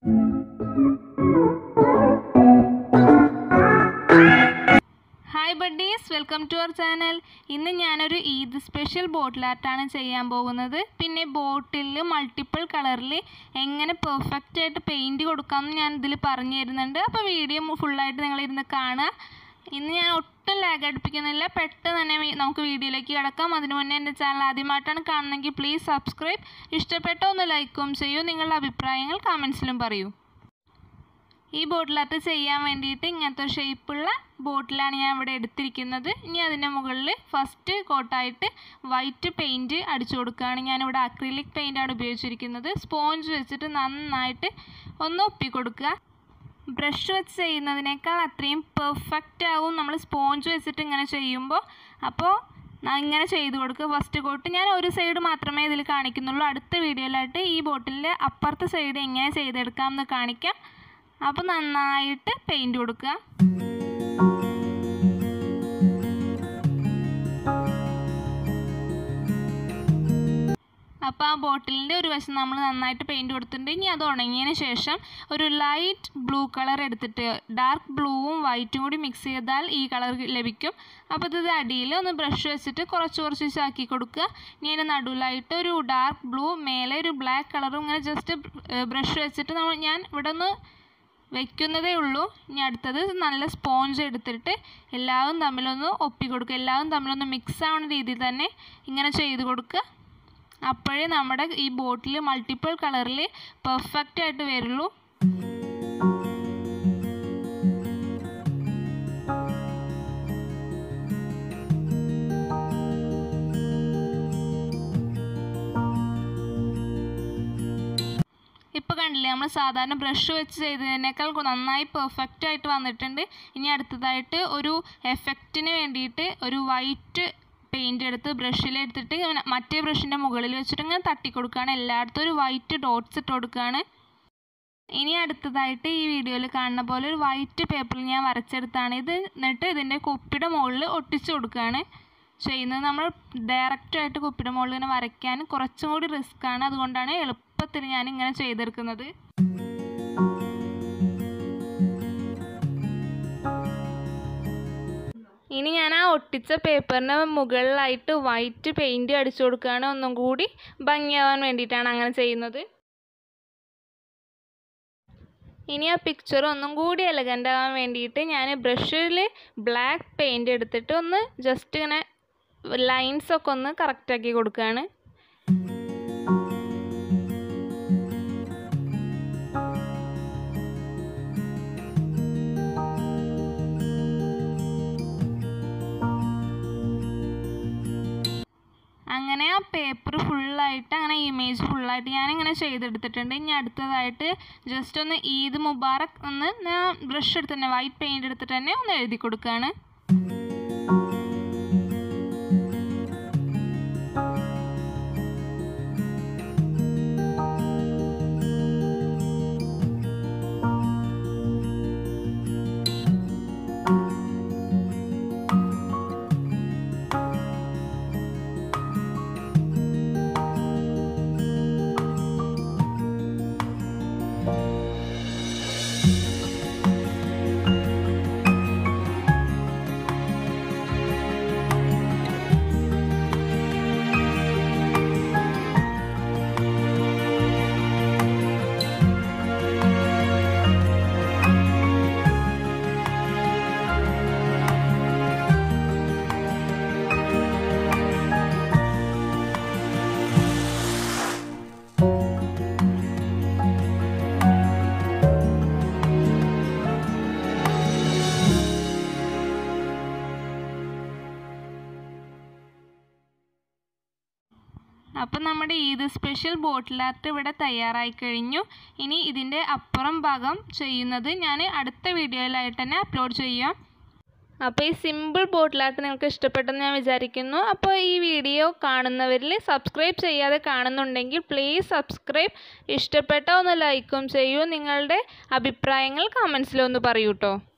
hi buddies welcome to our channel ഇന്ന് ഞാനൊരു Eid special ബോട്ടിൽ ആർട്ടാണ് ചെയ്യാൻ പോകുന്നത് പിന്നെ ബോട്ടിൽ മൾട്ടിപ്പിൾ കളറിൽ എങ്ങനെ പെർഫെക്റ്റ് ആയിട്ട് പെയിൻറ് കൊടുക്കാമെന്ന് ഞാൻ ഇതിൽ പറഞ്ഞു തരുന്നുണ്ട് അപ്പോൾ വീഡിയോ ഫുള്ളായിട്ട് നിങ്ങളിരുന്ന് കാണുക ഇന്ന് ഞാൻ ഒട്ടും ലാഗ് അടുപ്പിക്കുന്നില്ല പെട്ടെന്ന് തന്നെ വി- നമുക്ക് വീഡിയോയിലേക്ക് കിടക്കാം അതിനു മുന്നേ എൻ്റെ ചാനൽ ആദ്യമായിട്ടാണ് കാണുന്നതെങ്കിൽ പ്ലീസ് സബ്സ്ക്രൈബ് ഇഷ്ടപ്പെട്ട ഒന്ന് ലൈക്കും ചെയ്യൂ നിങ്ങളുടെ അഭിപ്രായങ്ങൾ കമൻസിലും പറയൂ ഈ ബോട്ടിലാർട്ട് ചെയ്യാൻ വേണ്ടിയിട്ട് ഇങ്ങനത്തെ ഒരു ഷേപ്പുള്ള ബോട്ടിലാണ് ഞാൻ ഇവിടെ എടുത്തിരിക്കുന്നത് ഇനി അതിൻ്റെ മുകളിൽ ഫസ്റ്റ് കോട്ടായിട്ട് വൈറ്റ് പെയിൻറ്റ് അടിച്ചു കൊടുക്കുകയാണ് ഞാനിവിടെ അക്രിലിക് പെയിൻ്റാണ് ഉപയോഗിച്ചിരിക്കുന്നത് സ്പോഞ്ച് വെച്ചിട്ട് നന്നായിട്ട് ഒന്ന് ഒപ്പി കൊടുക്കുക ബ്രഷ് വെച്ച് ചെയ്യുന്നതിനേക്കാൾ അത്രയും പെർഫെക്റ്റ് ആവും നമ്മൾ സ്പോഞ്ച് വെച്ചിട്ട് ഇങ്ങനെ ചെയ്യുമ്പോൾ അപ്പോൾ ന- ഇങ്ങനെ ചെയ്ത് കൊടുക്കുക ഫസ്റ്റ് കോട്ട് ഞാൻ ഒരു സൈഡ് മാത്രമേ ഇതിൽ കാണിക്കുന്നുള്ളൂ അടുത്ത വീഡിയോയിലായിട്ട് ഈ ബോട്ടിലിൻ്റെ അപ്പുറത്തെ സൈഡ് എങ്ങനെ ചെയ്തെടുക്കാം എന്ന് കാണിക്കാം അപ്പോൾ നന്നായിട്ട് പെയിൻറ് കൊടുക്കുക അപ്പോൾ ആ ബോട്ടിലിൻ്റെ ഒരു വശം നമ്മൾ നന്നായിട്ട് പെയിൻറ് കൊടുത്തിട്ടുണ്ട് ഇനി അത് ഉണങ്ങിയതിന് ശേഷം ഒരു ലൈറ്റ് ബ്ലൂ കളർ എടുത്തിട്ട് ഡാർക്ക് ബ്ലൂവും വൈറ്റും കൂടി മിക്സ് ചെയ്താൽ ഈ കളർ ലഭിക്കും അപ്പോൾ ഇത് അടിയിൽ ഒന്ന് ബ്രഷ് വെച്ചിട്ട് കുറച്ച് കുറച്ച് ആക്കി കൊടുക്കുക ഇനി അതിൻ്റെ നടുവിലായിട്ട് ഒരു ഡാർക്ക് ബ്ലൂ മേലെ ഒരു ബ്ലാക്ക് കളറും ഇങ്ങനെ ജസ്റ്റ് ബ്രഷ് വെച്ചിട്ട് നമ്മൾ ഞാൻ ഇവിടെ ഒന്ന് വെക്കുന്നതേ ഉള്ളൂ ഇനി അടുത്തത് നല്ല സ്പോഞ്ച് എടുത്തിട്ട് എല്ലാവരും തമ്മിലൊന്ന് ഒപ്പി കൊടുക്കുക എല്ലാവരും തമ്മിലൊന്ന് മിക്സ് ആവുന്ന രീതിയിൽ തന്നെ ഇങ്ങനെ ചെയ്ത് കൊടുക്കുക അപ്പോഴേ നമ്മുടെ ഈ ബോട്ടിൽ മൾട്ടിപ്പിൾ കളറിൽ പെർഫെക്റ്റ് ആയിട്ട് വരുള്ളൂ ഇപ്പോൾ കണ്ടില്ലേ നമ്മൾ സാധാരണ ബ്രഷ് വെച്ച് ചെയ്തതിനേക്കാൾ കൊ- നന്നായി പെർഫെക്റ്റ് ആയിട്ട് വന്നിട്ടുണ്ട് ഇനി അടുത്തതായിട്ട് ഒരു എഫക്റ്റിന് വേണ്ടിയിട്ട് ഒരു വൈറ്റ് പെയിൻ്റ് എടുത്ത് ബ്രഷിൽ എടുത്തിട്ട് ഇങ്ങനെ മറ്റേ ബ്രഷിൻ്റെ മുകളിൽ വെച്ചിട്ട് ഇങ്ങനെ തട്ടി കൊടുക്കുകയാണ് എല്ലായിടത്തും ഒരു വൈറ്റ് ഡോട്ട്സ് ഇട്ട് കൊടുക്കുകയാണ് ഇനി അടുത്തതായിട്ട് ഈ വീഡിയോയിൽ കാണുന്ന പോലെ ഒരു വൈറ്റ് പേപ്പറിൽ ഞാൻ വരച്ചെടുത്താണ് ഇത് എന്നിട്ട് ഇതിൻ്റെ കുപ്പിയുടെ മുകളിൽ ഒട്ടിച്ചു കൊടുക്കുകയാണ് ചെയ്യുന്നത് നമ്മൾ ഡയറക്റ്റായിട്ട് കുപ്പിയുടെ മുകളിൽ ഇങ്ങനെ വരയ്ക്കാൻ കുറച്ചും കൂടി റിസ്ക് ആണ് അതുകൊണ്ടാണ് എളുപ്പത്തിൽ ഞാൻ ഇങ്ങനെ ചെയ്തെടുക്കുന്നത് ഇനി ഞാൻ ആ ഒട്ടിച്ച പേപ്പറിന് മുകളിലായിട്ട് വൈറ്റ് പെയിൻറ് അടിച്ചു കൊടുക്കുകയാണ് ഒന്നും കൂടി ഭംഗിയാവാൻ വേണ്ടിയിട്ടാണ് അങ്ങനെ ചെയ്യുന്നത് ഇനി ആ പിക്ചർ ഒന്നും കൂടി എലഗൻ്റ് ആവാൻ വേണ്ടിയിട്ട് ഞാൻ ബ്രഷിൽ ബ്ലാക്ക് പെയിൻറ് എടുത്തിട്ട് ഒന്ന് ജസ്റ്റ് ഇങ്ങനെ ലൈൻസ് ഒക്കെ ഒന്ന് കറക്റ്റ് ആക്കി കൊടുക്കുകയാണ് അങ്ങനെ ആ പേപ്പർ ഫുള്ളായിട്ട് അങ്ങനെ ഇമേജ് ഫുള്ളായിട്ട് ഞാനിങ്ങനെ ചെയ്തെടുത്തിട്ടുണ്ട് ഇനി അടുത്തതായിട്ട് ജസ്റ്റ് ഒന്ന് ഈദ് മുബാറക് ഒന്ന് ഞാൻ ബ്രഷ് എടുത്ത് തന്നെ വൈറ്റ് പെയിൻറ് എടുത്തിട്ട് തന്നെ ഒന്ന് എഴുതി കൊടുക്കുകയാണ് അപ്പം നമ്മുടെ ഈദ് സ്പെഷ്യൽ ബോട്ടിൽ ആർട്ട് ഇവിടെ തയ്യാറായി കഴിഞ്ഞു ഇനി ഇതിൻ്റെ അപ്പുറം ഭാഗം ചെയ്യുന്നത് ഞാൻ അടുത്ത വീഡിയോയിലായിട്ട് തന്നെ അപ്ലോഡ് ചെയ്യാം അപ്പോൾ ഈ സിമ്പിൾ ബോട്ടിൽ ആർട്ട് നിങ്ങൾക്ക് ഇഷ്ടപ്പെട്ടെന്ന് ഞാൻ വിചാരിക്കുന്നു അപ്പോൾ ഈ വീഡിയോ കാണുന്നവരിൽ സബ്സ്ക്രൈബ് ചെയ്യാതെ കാണുന്നുണ്ടെങ്കിൽ പ്ലീസ് സബ്സ്ക്രൈബ് ഇഷ്ടപ്പെട്ട ഒന്ന് ലൈക്കും ചെയ്യൂ നിങ്ങളുടെ അഭിപ്രായങ്ങൾ കമൻസിലൊന്ന് പറയൂ കേട്ടോ